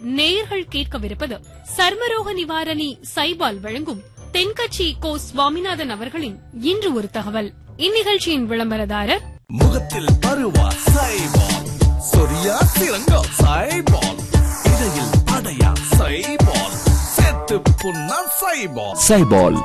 நேயர்கள் கேட்கவிருப்பது சர்மரோக நிவாரணி சைபால் வழங்கும் தென்கட்சி கோ சுவாமிநாதன் அவர்களின் இன்று ஒரு தகவல் இந்நிகழ்ச்சியின் விளம்பரதாரர் முகத்தில் பருவா சைபால் சொரியா சிறங்கா சைபால் இடையில் அடையா சைபால் செத்து புண்ணா சைபால் சைபால்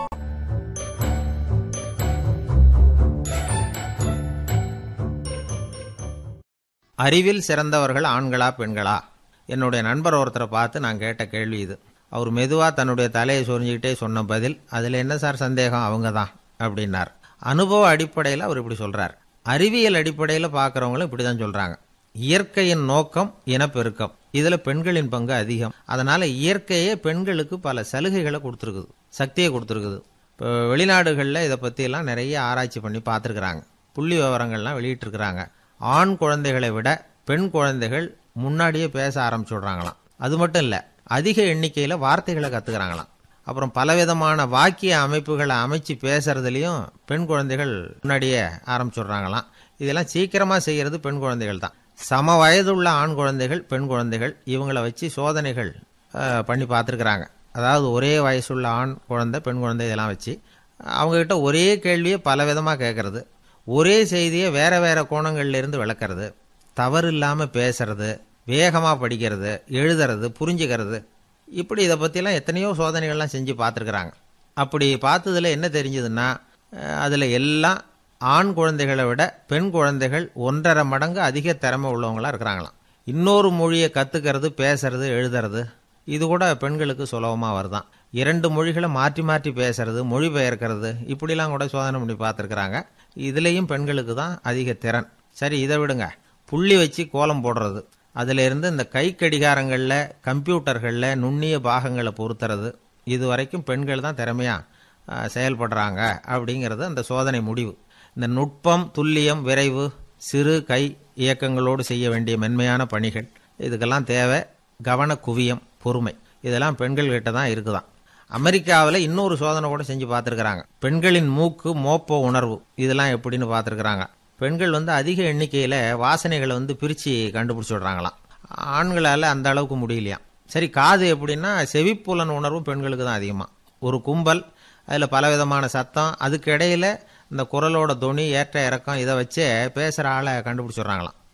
அறிவில் சிறந்தவர்கள் ஆண்களா பெண்களா என்னுடைய நண்பர் ஒருத்தரை பார்த்து நான் கேட்ட கேள்வி இது அவர் மெதுவாக தன்னுடைய தலையை சொரிஞ்சுக்கிட்டே சொன்ன பதில் அதில் என்ன சார் சந்தேகம் அவங்க தான் அப்படின்னார் அனுபவ அடிப்படையில் அவர் இப்படி சொல்கிறார் அறிவியல் அடிப்படையில் பார்க்குறவங்களும் இப்படி தான் சொல்கிறாங்க இயற்கையின் நோக்கம் இனப்பெருக்கம் இதில் பெண்களின் பங்கு அதிகம் அதனால் இயற்கையே பெண்களுக்கு பல சலுகைகளை கொடுத்துருக்குது சக்தியை கொடுத்துருக்குது இப்போ வெளிநாடுகளில் இதை பற்றியெல்லாம் நிறைய ஆராய்ச்சி பண்ணி பார்த்துருக்குறாங்க புள்ளி விவரங்கள்லாம் வெளியிட்டிருக்கிறாங்க ஆண் குழந்தைகளை விட பெண் குழந்தைகள் முன்னாடியே பேச ஆரம்பிச்சுடுறாங்களாம் அது மட்டும் இல்லை அதிக எண்ணிக்கையில் வார்த்தைகளை கற்றுக்கிறாங்களாம் அப்புறம் பலவிதமான வாக்கிய அமைப்புகளை அமைச்சு பேசுறதுலையும் பெண் குழந்தைகள் முன்னாடியே ஆரம்பிச்சுடுறாங்களாம் இதெல்லாம் சீக்கிரமாக செய்கிறது பெண் குழந்தைகள் தான் சம வயதுள்ள ஆண் குழந்தைகள் பெண் குழந்தைகள் இவங்களை வச்சு சோதனைகள் அஹ், பண்ணி பார்த்துருக்குறாங்க அதாவது ஒரே வயசுள்ள ஆண் குழந்தை பெண் குழந்தை இதெல்லாம் வச்சு அவங்கக்கிட்ட ஒரே கேள்வியை பல விதமாக கேட்கறது ஒரே செய்தியை வேற வேற கோணங்கள்ல இருந்து விளக்குறது தவறு இல்லாமல் பேசுறது வேகமாக படிக்கிறது எழுதுறது புரிஞ்சுக்கிறது இப்படி இதை பற்றிலாம் எத்தனையோ சோதனைகள்லாம் செஞ்சு பார்த்துருக்குறாங்க அப்படி பார்த்ததுல என்ன தெரிஞ்சதுன்னா அதில் எல்லாம் ஆண் குழந்தைகளை விட பெண் குழந்தைகள் ஒன்றரை மடங்கு அதிக திறமை உள்ளவங்களா இருக்கிறாங்களாம் இன்னொரு மொழியை கற்றுக்கிறது பேசுறது எழுதுறது இது கூட பெண்களுக்கு சுலபமாக வருதான் இரண்டு மொழிகளை மாற்றி மாற்றி பேசுறது மொழிபெயர்க்கிறது இப்படிலாம் கூட சோதனை பண்ணி பார்த்துருக்குறாங்க இதுலேயும் பெண்களுக்கு தான் அதிக திறன் சரி இதை விடுங்க புள்ளி வச்சு கோலம் போடுறது அதுல இருந்து இந்த கை கடிகாரங்களில் கம்ப்யூட்டர்களில் நுண்ணிய பாகங்களை பொருத்துறது இது வரைக்கும் பெண்கள் தான் திறமையாக செயல்படுறாங்க அப்படிங்கிறது அந்த சோதனை முடிவு இந்த நுட்பம் துல்லியம் விரைவு சிறு கை இயக்கங்களோடு செய்ய வேண்டிய மென்மையான பணிகள் இதுக்கெல்லாம் தேவை கவன குவியம் பொறுமை இதெல்லாம் பெண்கள் கிட்ட தான் இருக்குதாம் அமெரிக்காவில் இன்னொரு சோதனை கூட செஞ்சு பார்த்துருக்குறாங்க பெண்களின் மூக்கு மோப்ப உணர்வு இதெல்லாம் எப்படின்னு பார்த்துருக்குறாங்க பெண்கள் வந்து அதிக எண்ணிக்கையில் வாசனைகளை வந்து பிரித்து கண்டுபிடிச்சி விடுறாங்களாம் ஆண்களால் அந்த அளவுக்கு முடியலையாம் சரி காது எப்படின்னா செவிப்புலன் உணர்வும் பெண்களுக்கு தான் அதிகமாக ஒரு கும்பல் அதில் பலவிதமான சத்தம் அதுக்கு இடையில இந்த குரலோட தொனி ஏற்ற இறக்கம் இதை வச்சே பேசுகிற ஆளை கண்டுபிடிச்சிடுறாங்களாம்